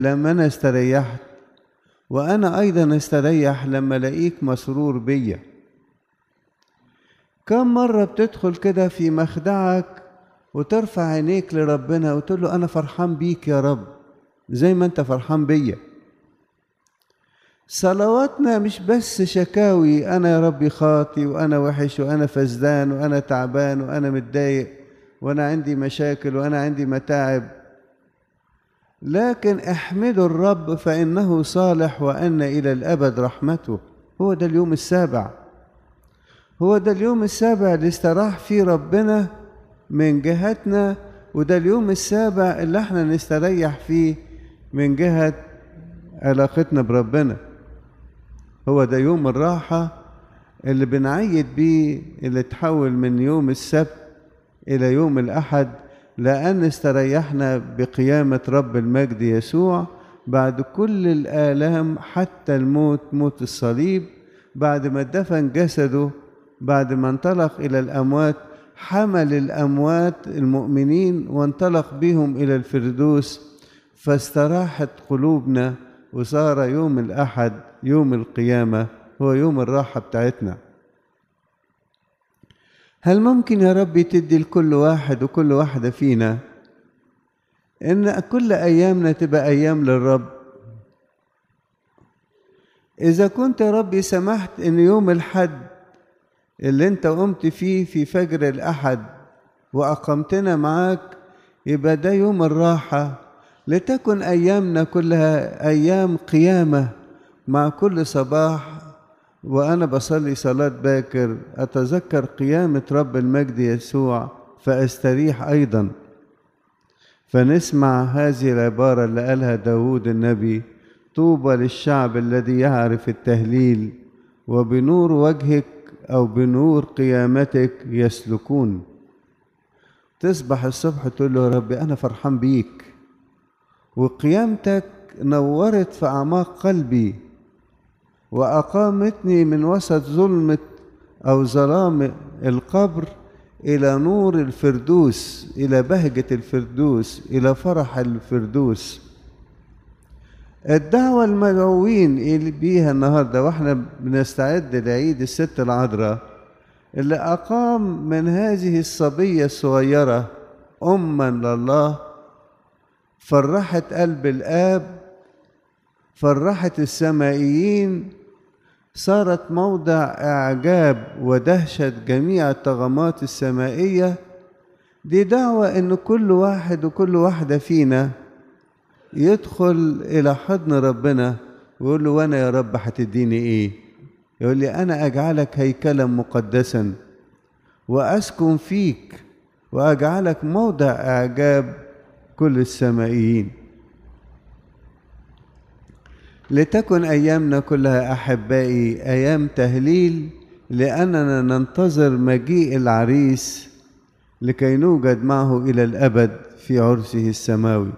لما أنا استريحت وأنا أيضا استريح لما ألاقيك مسرور بيا كم مرة بتدخل كده في مخدعك وترفع عينيك لربنا وتقول له أنا فرحان بيك يا رب زي ما أنت فرحان بيا صلواتنا مش بس شكاوي أنا يا ربي خاطي وأنا وحش وأنا فزدان وأنا تعبان وأنا متضايق وأنا عندي مشاكل وأنا عندي متاعب لكن احمدوا الرب فإنه صالح وأن إلى الأبد رحمته هو ده اليوم السابع هو ده اليوم السابع اللي استراح فيه ربنا من جهتنا وده اليوم السابع اللي احنا نستريح فيه من جهة علاقتنا بربنا هو ده يوم الراحة اللي بنعيد بيه اللي تحول من يوم السبت إلى يوم الأحد لأن استريحنا بقيامة رب المجد يسوع بعد كل الآلام حتى الموت موت الصليب بعد ما دفن جسده بعد ما انطلق إلى الأموات حمل الأموات المؤمنين وانطلق بهم إلى الفردوس فاستراحت قلوبنا وصار يوم الأحد يوم القيامة هو يوم الراحة بتاعتنا هل ممكن يا رب تدي لكل واحد وكل واحدة فينا إن كل أيامنا تبقى أيام للرب إذا كنت يا ربي سمحت إن يوم الحد اللي أنت قمت فيه في فجر الأحد وأقمتنا معاك يبقى ده يوم الراحة لتكن أيامنا كلها أيام قيامة مع كل صباح وأنا بصلي صلاة باكر أتذكر قيامة رب المجد يسوع فأستريح أيضا فنسمع هذه العبارة اللي قالها داود النبي طوبى للشعب الذي يعرف التهليل وبنور وجهك أو بنور قيامتك يسلكون تصبح الصبح تقول له يا ربي أنا فرحان بيك وقيامتك نورت في أعماق قلبي وأقامتني من وسط ظلمة أو ظلام القبر إلى نور الفردوس إلى بهجة الفردوس إلى فرح الفردوس الدعوة المدعوين اللي بيها النهاردة واحنا بنستعد لعيد الست العذراء اللي أقام من هذه الصبية الصغيرة أما لله فرحت قلب الآب فرحت السمائيين صارت موضع إعجاب ودهشة جميع الطغمات السمائية دي دعوة إن كل واحد وكل واحدة فينا يدخل إلى حضن ربنا ويقول له وأنا يا رب هتديني إيه؟ يقول لي أنا أجعلك هيكلا مقدسا وأسكن فيك وأجعلك موضع إعجاب كل السمائيين لتكن أيامنا كلها أحبائي أيام تهليل لأننا ننتظر مجيء العريس لكي نوجد معه إلى الأبد في عرسه السماوي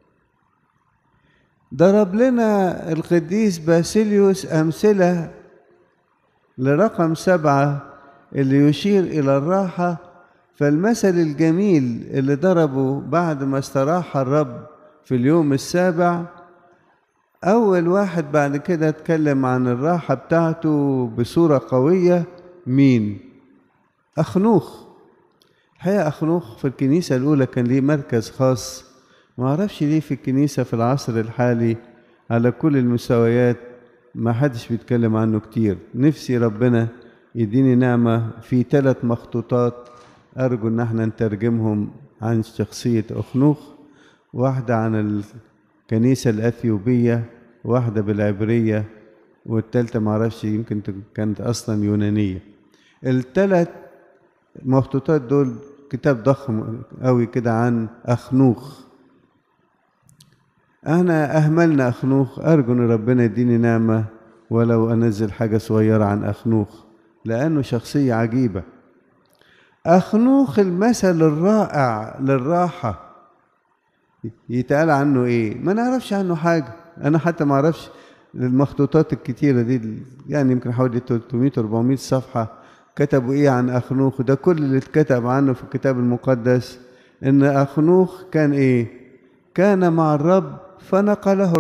ضرب لنا القديس باسيليوس أمثلة لرقم سبعة اللي يشير إلى الراحة فالمثل الجميل اللي ضربه بعد ما استراح الرب في اليوم السابع أول واحد بعد كده اتكلم عن الراحة بتاعته بصورة قوية مين؟ أخنوخ الحقيقة أخنوخ في الكنيسة الأولى كان ليه مركز خاص ما أعرفش ليه في الكنيسة في العصر الحالي على كل المستويات ما حدش بيتكلم عنه كتير نفسي ربنا يديني نعمة في ثلاث مخطوطات أرجو إن احنا نترجمهم عن شخصية أخنوخ واحدة عن الكنيسة الأثيوبية واحدة بالعبرية والتالتة معرفش يمكن كانت أصلا يونانية الثلاث مخطوطات دول كتاب ضخم قوي كده عن أخنوخ احنا أهملنا أخنوخ أرجو إن ربنا يديني نعمة ولو أنزل حاجة صغيرة عن أخنوخ لأنه شخصية عجيبة أخنوخ المثل الرائع للراحة يتقال عنه إيه؟ ما نعرفش عنه حاجة أنا حتى ما أعرفش المخطوطات الكتيرة دي يعني يمكن حوالي 300 400 صفحة كتبوا إيه عن أخنوخ ده كل اللي اتكتب عنه في الكتاب المقدس إن أخنوخ كان إيه؟ كان مع الرب فنقله